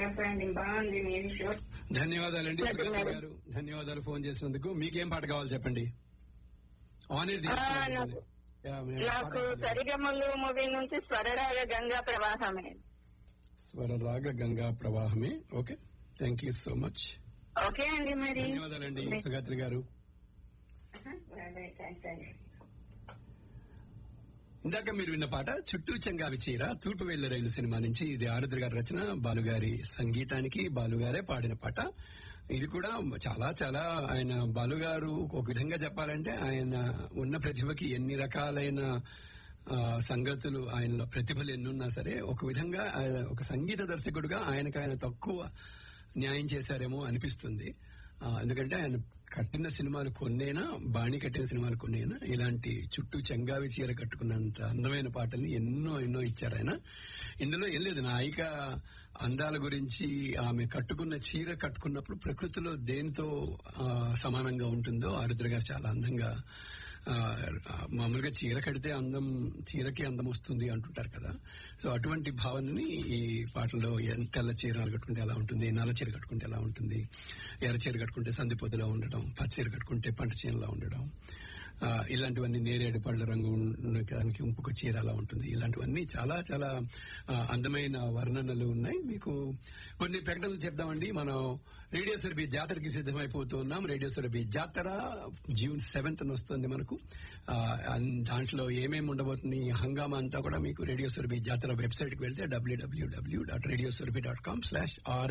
చెప్పండి బాగుంది మీ షో ధన్యవాదాలండి చెప్పండి సుగంధ మేడం. గారు ధన్యవాదాలు ఫోన్ చేసినందుకు మీకేం పాట కావాలి చెప్పండి ఆన్ ఎయిర్ ఆ, నాకు- నాకు సరిగమలు మూవీ నుంచి స్వరరాగ గంగా ప్రవాహమే స్వరరాగ గంగా ప్రవాహమే okay thank you so much okay అండి మరి ధన్యవాదాలండి సుగాత్రి గారు థ్యాంక్స్ అండి ఇందాక మీరు విన్న పాట చుట్టూ చెంగావి చీర తూర్పు వెళ్ల రైలు సినిమా నుంచి ఇది ఆరుద్ర గారి రచన బాలుగారి సంగీతానికి బాలుగారే పాడిన పాట ఇది కూడా చాలా చాలా ఆయన బాలుగారు ఒక విధంగా చెప్పాలంటే ఆయన ఉన్న ప్రతిభకి ఎన్ని రకాలైన ఆ, సంగతులు ఆయనలో ప్రతిభలు ఎన్నున్నా సరే ఒక విధంగా ఆయన ఒక సంగీత దర్శకుడుగా ఆయనకు ఆయన తక్కువ న్యాయం చేశారేమో అనిపిస్తుంది ఆ, ఎందుకంటే ఆయన కట్టిన సినిమాలు కొన్నైనా బాణి కట్టిన సినిమాలు కొన్నైనా ఇలాంటి చుట్టూ చెంగావి చీర కట్టుకున్నంత అందమైన పాటల్ని ఎన్నో ఎన్నో ఇచ్చారు ఆయన ఇందులో ఏం లేదు నాయిక అందాల గురించి ఆమె కట్టుకున్న చీర కట్టుకున్నప్పుడు ప్రకృతిలో దేనితో ఆ, సమానంగా ఉంటుందో ఆరుద్ర గారు చాలా అందంగా ఆ, మామూలుగా చీర కడితే అందం చీరకి అందం వస్తుంది అంటుంటారు కదా సో అటువంటి భావనని ఈ పాటలో ఎన్- తెల్ల చీర కట్టుకుంటే ఎలా ఉంటుంది నల్ల చీర కట్టుకుంటే ఎలా ఉంటుంది ఎర్ర చీర కట్టుకుంటే సందిపోతులా ఉండడం పచ్చ చీర కట్టుకుంటే పంట చీరలా ఉండడం ఆ, ఇలాంటివన్నీ నేరేడు పళ్ళ రంగు ఉన్న దానికి ఇంకొక చీర అలా ఉంటుంది ఇలాంటివన్నీ చాలా చాలా ఆ, అందమైన వర్ణనలు ఉన్నాయి మీకు కొన్ని ప్రకటనలు చెప్దామండి మనం రేడియో సరబి జాతరకి సిద్ధమైపోతున్నాం రేడియో సరబి జాతర జూన్ సెవెంత్ వస్తుంది మనకు ఆ, అన్- దాంట్లో ఏమేమి ఉండబోతుంది ఈ హంగామా అంతా కూడా మీకు రేడియో సరబి జాతర వెబ్సైట్ కి వెళ్తే WWW dot radio dot com slash are